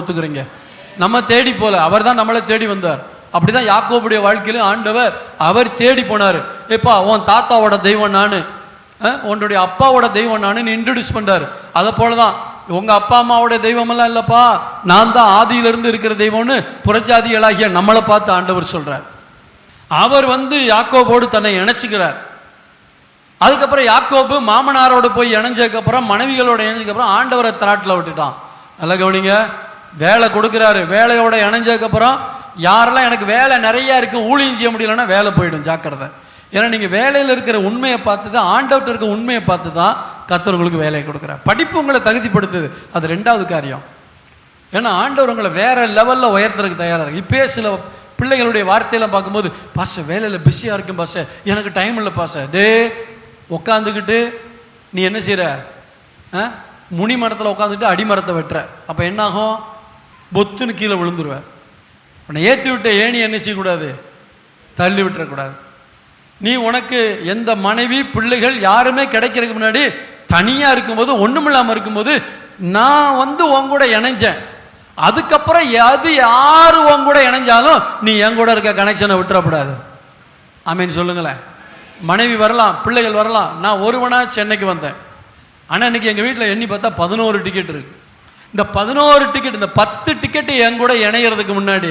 ஒத்துக்கிறீங்க நம்ம தேடி போல அவர் தான் நம்மளை தேடி வந்தார் அப்படிதான் யாக்கோபுடைய வாழ்க்கையில ஆண்டவர் அவர் தேடி போனார் எப்பா உன் தாத்தாவோட தெய்வம் நானு அஹ், உன்னுடைய அப்பாவோட தெய்வம் நானு இன்ட்ரடியூஸ் பண்றாரு அதை போலதான் உங்க அப்பா அம்மாவோட தெய்வம் எல்லாம் இல்லப்பா நான் தான் ஆதியிலிருந்து இருக்கிற தெய்வம்னு புறஜாதிகளாகிய நம்மளை பார்த்து ஆண்டவர் சொல்றார் அவர் வந்து யாக்கோபோடு தன்னை இணைச்சுக்கிறார் அதுக்கப்புறம் யாக்கோபு மாமனாரோட போய் இணைஞ்சதுக்கப்புறம் மனைவிகளோட இணைஞ்சதுக்கப்புறம் ஆண்டவரை திராட்டில் விட்டுட்டான் நல்லா கவனிங்க வேலை கொடுக்குறாரு வேலையோட இணைஞ்சதுக்கப்புறம் யாரெல்லாம் எனக்கு வேலை நிறைய இருக்கு ஊழியம் செய்ய முடியலன்னா வேலை போயிடும் ஜாக்கிரதை ஏன்னா நீங்கள் வேலையில் இருக்கிற உண்மையை பார்த்து தான் ஆண்டவர்கிட்ட இருக்க உண்மையை பார்த்து தான் கர்த்தர் உங்களுக்கு வேலையை கொடுக்குறார் படிப்பு உங்களை தகுதிப்படுத்துது அது ரெண்டாவது காரியம் ஏன்னா ஆண்டவர் உங்களை வேற லெவலில் உயர்த்துறதுக்கு தயாராக இருக்கு இப்பயே சில பிள்ளைகளுடைய வார்த்தையெல்லாம் பார்க்கும்போது பாச வேலையில் பிஸியாக இருக்கும் பாச எனக்கு டைம் இல்லை பாச டே உட்காந்துக்கிட்டு நீ என்ன செய்கிற ஆ முனி மரத்தில் உட்காந்துட்டு அடிமரத்தை வெட்டுற அப்போ என்னாகும் பொத்துன்னு கீழே விழுந்துருவேன் உன்னை ஏற்றி விட்ட ஏணி என்ன செய்யக்கூடாது தள்ளி விட்டுறக்கூடாது நீ உனக்கு எந்த மனைவி பிள்ளைகள் யாருமே கிடைக்கிறதுக்கு முன்னாடி தனியாக இருக்கும்போது ஒன்றுமில்லாமல் இருக்கும்போது நான் வந்து உன் கூட இணைஞ்சேன் அதுக்கப்புறம் அது யாரு உன் கூட இணைஞ்சாலும் நீ என் கூட இருக்க கனெக்ஷனை விட்டுறக்கூடாது ஆமீன் சொல்லுங்களேன் மனைவி வரலாம் பிள்ளைகள் வரலாம் நான் ஒருவனா சென்னைக்கு வந்தேன் ஆனால் இன்னைக்கு எங்கள் வீட்டில் எண்ணி பார்த்தா பதினோரு டிக்கெட் இருக்கு இந்த பதினோரு டிக்கெட் இந்த பத்து டிக்கெட்டு என் கூட இணையறதுக்கு முன்னாடி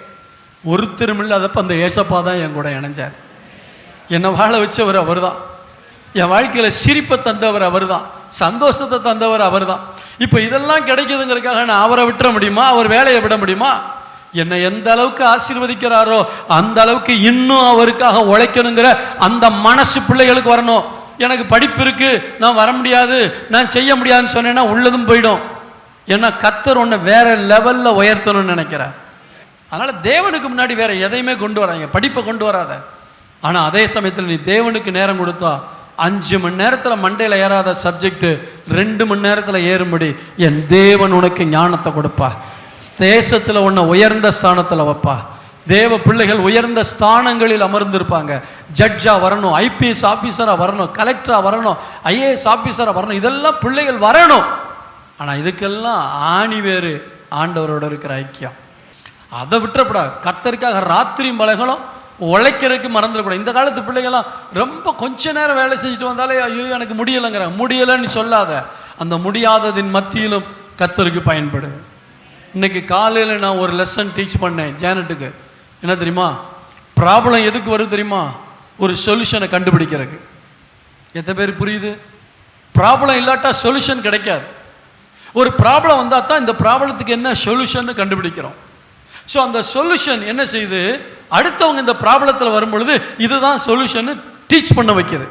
ஒருத்தரும் இல்லாதப்ப அந்த ஏசப்பா தான் என் கூட இணைஞ்சார் என்னை வாழ வச்சவர் அவர் தான் என் வாழ்க்கையில் சிரிப்பை தந்தவர் அவர் தான் சந்தோஷத்தை தந்தவர் அவர் தான் இப்போ இதெல்லாம் கிடைக்குதுங்கிறதுக்காக நான் அவரை விட்டுற முடியுமா அவர் வேலையை விட முடியுமா என்னை எந்த அளவுக்கு ஆசீர்வதிக்கிறாரோ அந்த அளவுக்கு இன்னும் அவருக்காக உழைக்கணுங்கிற அந்த மனசு பிள்ளைகளுக்கு வரணும் எனக்கு படிப்பு இருக்கு நான் வர முடியாது நான் செய்ய முடியாதுன்னு சொன்னேன்னா உள்ளதும் போயிடும் ஏன்னா கத்தர் உன்னை வேற லெவல்ல உயர்த்தணும்னு நினைக்கிறேன் அதனால தேவனுக்கு முன்னாடி வேற எதையுமே கொண்டு வராங்க படிப்பை கொண்டு வராத ஆனா அதே சமயத்தில் நீ தேவனுக்கு நேரம் கொடுத்தா அஞ்சு மணி நேரத்துல மண்டையில ஏறாத சப்ஜெக்ட் ரெண்டு மணி நேரத்துல ஏறும்படி என் தேவன் உனக்கு ஞானத்தை கொடுப்பா தேசத்துல உன்னை உயர்ந்த ஸ்தானத்துல வைப்பா தேவ பிள்ளைகள் உயர்ந்த ஸ்தானங்களில் அமர்ந்திருப்பாங்க ஜட்ஜா வரணும் ஐபிஎஸ் ஆபீசரா வரணும் கலெக்டரா வரணும் ஐஏஎஸ் ஆபீசரா வரணும் இதெல்லாம் பிள்ளைகள் வரணும் ஆனா இதுக்கெல்லாம் ஆணி வேறு ஆண்டவரோட இருக்கிற ஐக்கியம் அதை விட்டுறக்கூடாது கத்தருக்காக ராத்திரியும் பழகணும் உழைக்கிறதுக்கு மறந்துடக்கூடாது இந்த காலத்து பிள்ளைகள்லாம் ரொம்ப கொஞ்ச நேரம் வேலை செஞ்சுட்டு வந்தாலே ஐயோ எனக்கு முடியலைங்கிறாங்க முடியலைன்னு சொல்லாத அந்த முடியாததின் மத்தியிலும் கத்தருக்கு பயன்படுது இன்னைக்கு காலையில் நான் ஒரு லெசன் டீச் பண்ணேன் ஜேனட்டுக்கு என்ன தெரியுமா ப்ராப்ளம் எதுக்கு வருது தெரியுமா ஒரு சொல்யூஷனை கண்டுபிடிக்கிறதுக்கு எத்தனை பேர் புரியுது ப்ராப்ளம் இல்லாட்டா சொல்யூஷன் கிடைக்காது ஒரு ப்ராப்ளம் வந்தால் தான் இந்த ப்ராப்ளத்துக்கு என்ன சொல்யூஷன் கண்டுபிடிக்கிறோம் ஸோ அந்த சொல்யூஷன் என்ன செய்யுது அடுத்தவங்க இந்த ப்ராப்ளத்தில் வரும்பொழுது இதுதான் சொல்யூஷன் டீச் பண்ண வைக்குது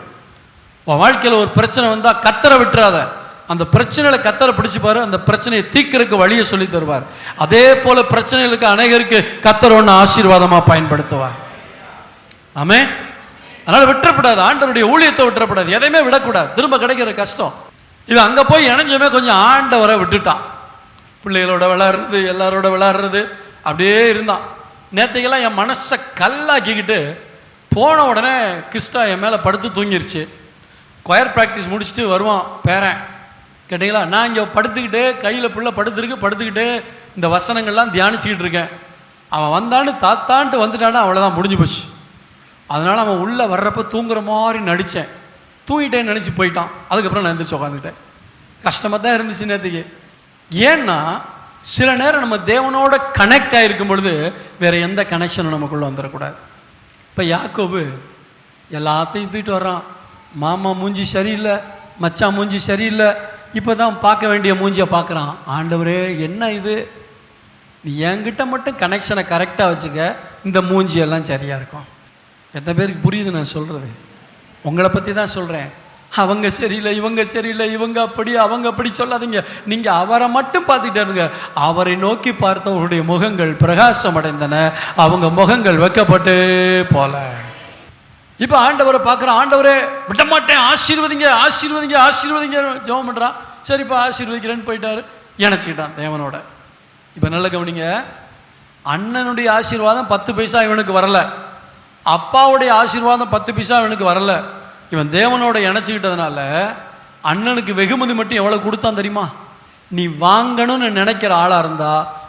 உன் வாழ்க்கையில் ஒரு பிரச்சனை வந்தால் கத்தரை விட்டுறாத அந்த பிரச்சனையில கத்தரை பிடிச்சு பாரு அந்த பிரச்சனையை தீர்க்கறதுக்கு வழியை சொல்லி தருவார் அதே போல பிரச்சனைகளுக்கு அநேகருக்கு கத்தர் ஒன்று ஆசீர்வாதமாக பயன்படுத்துவார் ஆமே அதனால விட்டுறக்கூடாது ஆண்டவருடைய ஊழியத்தை விட்டுறக்கூடாது எதையுமே விடக்கூடாது திரும்ப கிடைக்கிற கஷ்டம் இது அங்கே போய் இணைஞ்சமே கொஞ்சம் ஆண்டவரை விட்டுட்டான் பிள்ளைகளோட விளையாடுறது எல்லாரோட விளையாடுறது அப்படியே இருந்தான் நேற்றுக்கெல்லாம் என் மனசை கல்லாக்கிக்கிட்டு போன உடனே கிறிஸ்டா என் மேலே படுத்து தூங்கிருச்சு கொயர் ப்ராக்டிஸ் முடிச்சுட்டு வருவான் பேரன் கேட்டிங்களா நான் இங்கே படுத்துக்கிட்டே கையில் புள்ள படுத்துருக்கு படுத்துக்கிட்டே இந்த வசனங்கள்லாம் தியானிச்சுக்கிட்டு இருக்கேன் அவன் வந்தான்னு தாத்தான்ட்டு வந்துட்டான்னா அவ்வளோதான் முடிஞ்சு போச்சு அதனால் அவன் உள்ளே வர்றப்ப தூங்குற மாதிரி நடித்தேன் தூங்கிட்டேன்னு நினச்சி போயிட்டான் அதுக்கப்புறம் நான் எந்திரிச்சு உட்காந்துக்கிட்டேன் கஷ்டமாக தான் இருந்துச்சு நேற்றுக்கு ஏன்னா சில நேரம் நம்ம தேவனோட கனெக்ட் ஆகிருக்கும் பொழுது வேற எந்த கனெக்ஷனும் நமக்குள்ளே வந்துடக்கூடாது இப்போ யாக்கோபு எல்லாத்தையும் தூக்கிட்டு வர்றான் மாமா மூஞ்சி சரியில்லை மச்சான் மூஞ்சி சரியில்லை இப்போ தான் பார்க்க வேண்டிய மூஞ்சியை பார்க்குறான் ஆண்டவரே என்ன இது நீ என்கிட்ட மட்டும் கனெக்ஷனை கரெக்டாக வச்சுக்க இந்த மூஞ்சி எல்லாம் சரியாக இருக்கும் எத்தனை பேருக்கு புரியுது நான் சொல்கிறது உங்களை பற்றி தான் சொல்கிறேன் அவங்க சரியில்லை இவங்க சரியில்லை இவங்க அப்படி அவங்க அப்படி சொல்லாதீங்க நீங்கள் அவரை மட்டும் பார்த்துக்கிட்டே இருங்க அவரை நோக்கி பார்த்தவர்களுடைய முகங்கள் பிரகாசம் அடைந்தன அவங்க முகங்கள் வைக்கப்பட்டு போல இப்போ ஆண்டவரை பார்க்குற ஆண்டவரே விட மாட்டேன் ஆசீர்வதிங்க ஆசீர்வதிங்க ஆசீர்வதிங்க ஜெபம் பண்ணுறான் சரிப்பா ஆசீர்வதிக்கிறேன்னு போயிட்டாரு இணைச்சிக்கிட்டான் தேவனோட இப்போ நல்ல கவனிங்க அண்ணனுடைய ஆசீர்வாதம் பத்து பைசா இவனுக்கு வரல அப்பாவுடைய ஆசீர்வாதம் பத்து பைசா இவனுக்கு வரல இவன் தேவனோட இணைச்சிக்கிட்டதுனால அண்ணனுக்கு வெகுமதி மட்டும் எவ்வளோ கொடுத்தான் தெரியுமா நீ வாங்கணும்னு நினைக்கிற ஆளாக இருந்தா